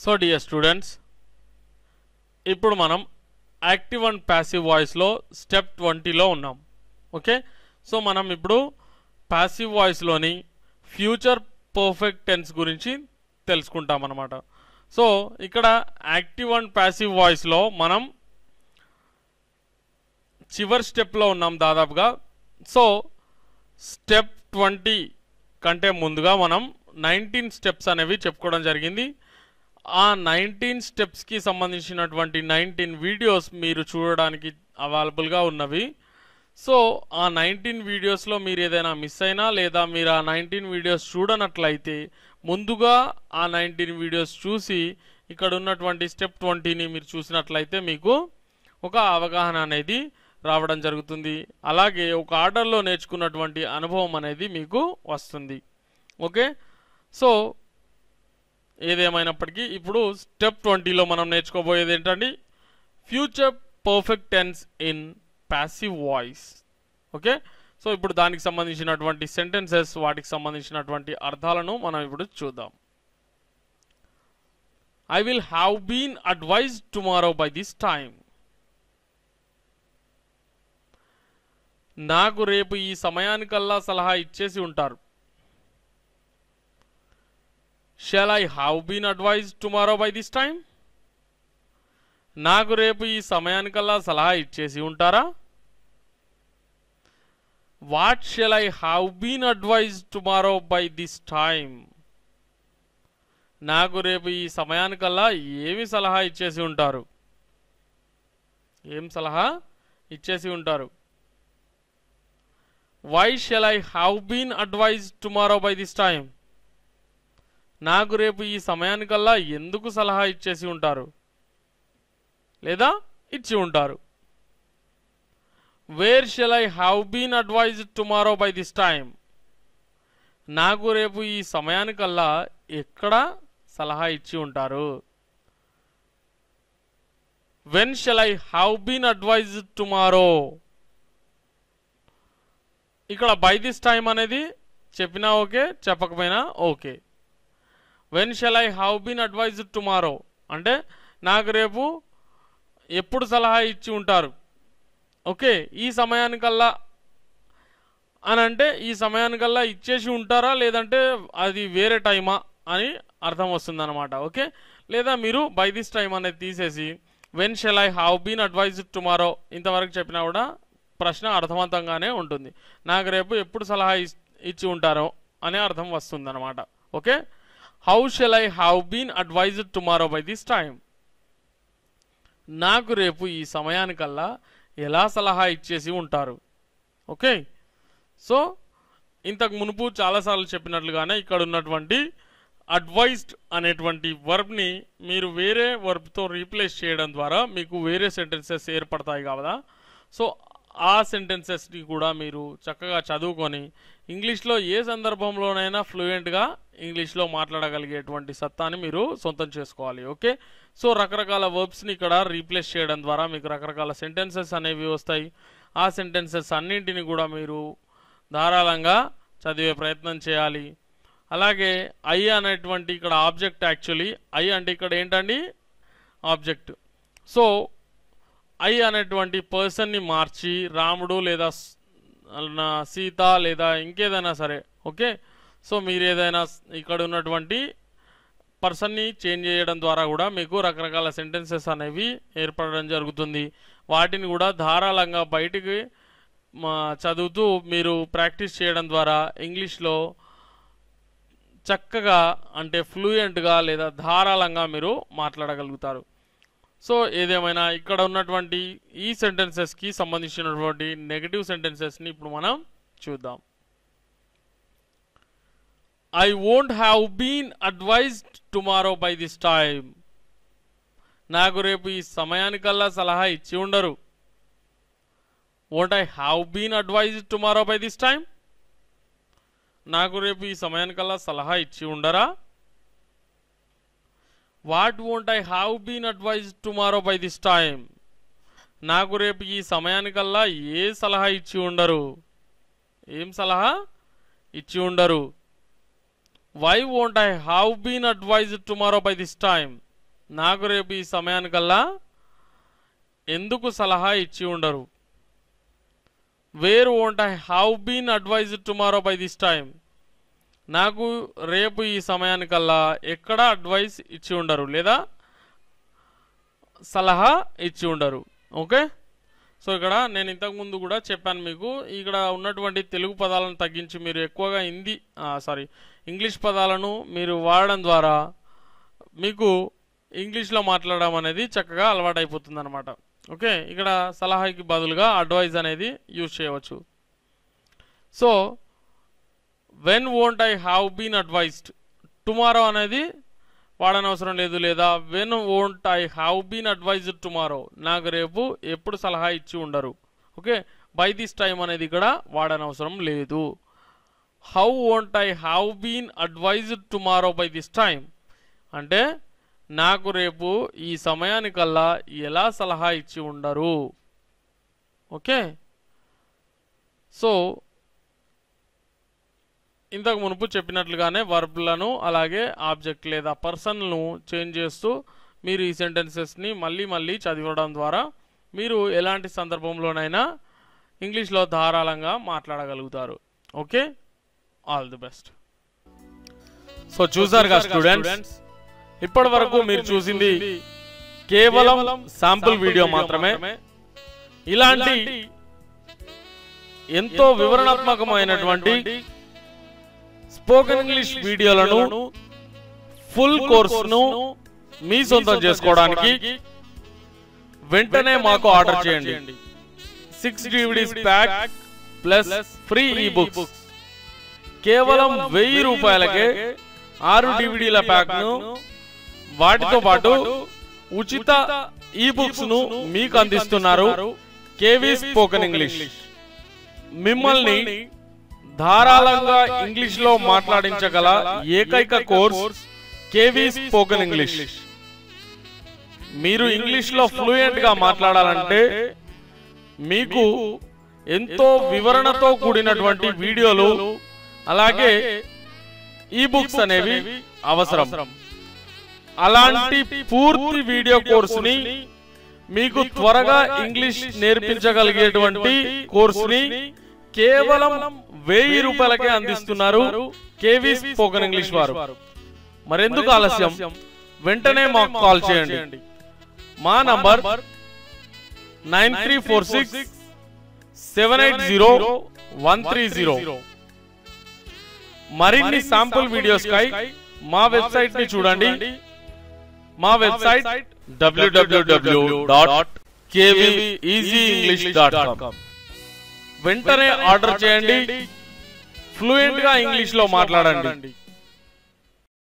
so dear students ఇప్పుడు మనం active and passive వాయిస్లో స్టెప్ ట్వంటీలో ఉన్నాం ఓకే సో మనం ఇప్పుడు ప్యాసివ్ వాయిస్లోని ఫ్యూచర్ పర్ఫెక్ట్ టెన్స్ గురించి తెలుసుకుంటాం అన్నమాట సో ఇక్కడ యాక్టివ్ అండ్ ప్యాసివ్ వాయిస్లో మనం చివరి స్టెప్లో ఉన్నాం దాదాపుగా సో స్టెప్ ట్వంటీ కంటే ముందుగా మనం నైన్టీన్ స్టెప్స్ అనేవి చెప్పుకోవడం జరిగింది ఆ నైన్టీన్ స్టెప్స్కి సంబంధించినటువంటి నైన్టీన్ వీడియోస్ మీరు చూడడానికి అవైలబుల్గా ఉన్నవి సో ఆ నైన్టీన్ వీడియోస్లో మీరు ఏదైనా మిస్ అయినా లేదా మీరు ఆ నైన్టీన్ వీడియోస్ చూడనట్లయితే ముందుగా ఆ నైన్టీన్ వీడియోస్ చూసి ఇక్కడ ఉన్నటువంటి స్టెప్ ట్వంటీని మీరు చూసినట్లయితే మీకు ఒక అవగాహన అనేది రావడం జరుగుతుంది అలాగే ఒక ఆర్డర్లో నేర్చుకున్నటువంటి అనుభవం అనేది మీకు వస్తుంది ఓకే సో ఏదేమైనప్పటికీ ఇప్పుడు స్టెప్ ట్వంటీలో మనం నేర్చుకోబోయేది ఏంటండి future perfect tense in passive voice okay so ఇప్పుడు దానికి సంబంధించినటువంటి సెంటెన్సెస్ వాటికి సంబంధించినటువంటి అర్థాలను మనం ఇప్పుడు చూద్దాం I will have been advise tomorrow by this time నాకు రేపు ఈ సమయానికల్లా సలహా ఇచ్చేసి ఉంటారు shall I have been advise tomorrow by this time నాకు రేపు ఈ సమయానికల్లా సలహా ఇచ్చేసి ఉంటారా what shall I have been advise tomorrow by this time నాకు రేపు ఈ సమయానికల్లా ఏమి సలహా ఇచ్చేసి ఉంటారు ఏం సలహా ఇచ్చేసి ఉంటారు why shall I have been advise tomorrow by this time నాకు రేపు ఈ సమయానికల్లా ఎందుకు సలహా ఇచ్చేసి ఉంటారు లేదా ఇచ్చి ఉంటారు where shall I have been advise tomorrow by this time నాకు రేపు ఈ సమయానికల్లా ఎక్కడ సలహా ఇచ్చి ఉంటారు when shall I have been advise tomorrow ఇక్కడ బై దిస్ టైం అనేది చెప్పినా ఓకే చెప్పకపోయినా okay when shall I have been advise tomorrow అంటే నాకు రేపు ఎప్పుడు సలహా ఇచ్చి ఉంటారు ఓకే ఈ సమయానికల్లా అని అంటే ఈ సమయానికల్లా ఇచ్చేసి ఉంటారా లేదంటే అది వేరే టైమా అని అర్థం వస్తుంది అనమాట ఓకే లేదా మీరు బై దిస్ టైం అనేది తీసేసి when shall I have been advise tomorrow ఇంతవరకు చెప్పినా కూడా ప్రశ్న అర్థవంతంగానే ఉంటుంది నాకు రేపు ఎప్పుడు సలహా ఇస్- ఇచ్చి ఉంటారో అనే అర్థం వస్తుంది అనమాట okay how shall I have been advised tomorrow by this time నాకు రేపు ఈ సమయానికల్లా ఎలా సలహా ఇచ్చేసి ఉంటారు ఓకే సో ఇంతకు మునుపు చాలాసార్లు చెప్పినట్లుగానే ఇక్కడ ఉన్నటువంటి అడ్వైజ్డ్ అనేటువంటి వర్బ్ని మీరు వేరే వర్బ్తో రీప్లేస్ చేయడం ద్వారా మీకు వేరే సెంటెన్సెస్ ఏర్పడతాయి కదా సో ఆ సెంటెన్సెస్ని కూడా మీరు చక్కగా చదువుకొని ఇంగ్లీష్లో ఏ సందర్భంలోనైనా ఫ్లూయెంట్గా ఇంగ్లీష్లో మాట్లాడగలిగేటువంటి సత్తాని మీరు సొంతం చేసుకోవాలి ఓకే సో రకరకాల వర్బ్స్ని ఇక్కడ రీప్లేస్ చేయడం ద్వారా మీకు రకరకాల సెంటెన్సెస్ అనేవి వస్తాయి ఆ సెంటెన్సెస్ అన్నింటిని కూడా మీరు ధారాళంగా చదివే ప్రయత్నం చేయాలి అలాగే ఐ అనేటువంటి ఇక్కడ ఆబ్జెక్ట్ యాక్చువల్లీ ఐ అంటే ఇక్కడ ఏంటండి ఆబ్జెక్ట్ సో ఐ అనేటువంటి పర్సన్ని మార్చి రాముడు లేదా స్- నా సీత లేదా ఇంకేదైనా సరే ఓకే సో మీరు ఏదైనా స్- ఇక్కడ ఉన్నటువంటి పర్సన్ని చేంజ్ చేయడం ద్వారా కూడా మీకు రకరకాల సెంటెన్సెస్ అనేవి ఏర్పడడం జరుగుతుంది వాటిని కూడా ధారాళంగా బయటికి మా చదువుతూ మీరు ప్రాక్టీస్ చేయడం ద్వారా ఇంగ్లీష్లో చక్కగా అంటే ఫ్లూయెంట్గా లేదా ధారాళంగా మీరు మాట్లాడగలుగుతారు సో ఏదేమైనా ఇక్కడ ఉన్నటువంటి ఈ సెంటెన్సెస్కి సంబంధించినటువంటి నెగటివ్ సెంటెన్సెస్ని ఇప్పుడు మనం చూద్దాం I won't have been advised tomorrow by this time నాకు రేపు ఈ సమయానికల్లా సలహా ఇచ్చి ఉండరు won't I have been advised tomorrow by this time నాకు రేపు ఈ సమయానికల్లా సలహా ఇచ్చి ఉండరా what won't I have been advise tomorrow by this time నాకు రేపు ఈ సమయానికల్లా ఏ సలహా ఇచ్చి ఉండరు ఏం సలహా ఇచ్చి ఉండరు why won't I have been advise tomorrow by this time నాకు రేపు ఈ సమయానికల్లా ఎందుకు సలహా ఇచ్చి ఉండరు where won't I have been advised tomorrow by this time నాకు రేపు ఈ సమయానికల్లా ఎక్కడ అడ్వైస్ ఇచ్చి ఉండరు లేదా సలహా ఇచ్చి ఉండరు ఓకే సో ఇక్కడ నేను ఇంతకు ముందు కూడా చెప్పాను మీకు ఇక్కడ ఉన్నటువంటి తెలుగు పదాలను తగ్గించి మీరు ఎక్కువగా హిందీ సారీ ఇంగ్లీష్ పదాలను మీరు వాడడం ద్వారా మీకు ఇంగ్లీష్లో మాట్లాడడం అనేది చక్కగా అలవాటైపోతుంది అనమాట ఓకే ఇక్కడ సలహాకి బదులుగా అడ్వైజ్ అనేది యూజ్ చేయవచ్చు so when won't I have been advised tomorrow అనేది వాడనవసరం లేదు లేదా when won't I have been advised tomorrow నాకు రేపు ఎప్పుడు సలహా ఇచ్చి ఉండరు ఓకే బై దిస్ టైం అనేది ఇక్కడ వాడనవసరం లేదు how won't I have been advised tomorrow by this time అంటే నాకు రేపు ఈ సమయానికల్లా ఎలా సలహా ఇచ్చి ఉండరు ఓకే సో ఇంతకు మునుపు చెప్పినట్లుగానే వర్బ్లను అలాగే ఆబ్జెక్ట్ లేదా పర్సన్ను చేంజ్ చేస్తూ మీరు ఈ సెంటెన్సెస్ని మళ్ళీ మళ్ళీ చదవడం ద్వారా మీరు ఎలాంటి సందర్భంలోనైనా ఇంగ్లీష్లో ధారాళంగా మాట్లాడగలుగుతారు okay all the best so చూసారుగా స్టూడెంట్స్ ఇప్పటి వరకు మీరు చూసింది కేవలం శాంపుల్ వీడియో మాత్రమే ఇలాంటి ఎంతో వివరణాత్మకమైనటువంటి స్పోకెన్ ఇంగ్లీష్ వీడియోలను ఫుల్ కోర్సును మీ సొంతం చేసుకోవడానికి వెంటనే మాకు ఆర్డర్ చేయండి six DVDs pack plus free ఈ బుక్స్ కేవలం వెయ్యి రూపాయలకే ఆరు డివిడీల ప్యాక్ ను వాటితో పాటు ఉచిత ఈ బుక్స్ ను మీకు అందిస్తున్నారు కేవీ స్పోకెన్ ఇంగ్లీష్ మిమ్మల్ని ధారాళంగా ఇంగ్లీష్ లో మాట్లాడించగల ఏకైక కోర్స్ కేవీ స్పోకెన్ ఇంగ్లీష్ మీరు ఇంగ్లీష్ లో ఫ్లూయెంట్ గా మాట్లాడాలంటే మీకు ఎంతో వివరణతో కూడినటువంటి వీడియోలు అలాగే ఈ బుక్స్ అనేవి అవసరం అలాంటి పూర్తి వీడియో కోర్సుని మీకు త్వరగా ఇంగ్లీష్ నేర్పించగలిగేటువంటి కోర్సుని కేవలం వెయ్యి రూపాయలకే అందిస్తున్నారు కేవీ స్పోకెన్ ఇంగ్లీష్ వారు మరెందుకు ఆలస్యం వెంటనే మాకు కాల్ చేయండి మా number nine three four six seven eight zero one three zero మరిన్ని శాంపుల్ వీడియోస్ కై మా వెబ్సైట్ ని చూడండి మా website W W W dot English dot com వెంటనే ఆర్డర్ చేయండి ఫ్లూయెంట్ గా ఇంగ్లీష్ లో మాట్లాడండి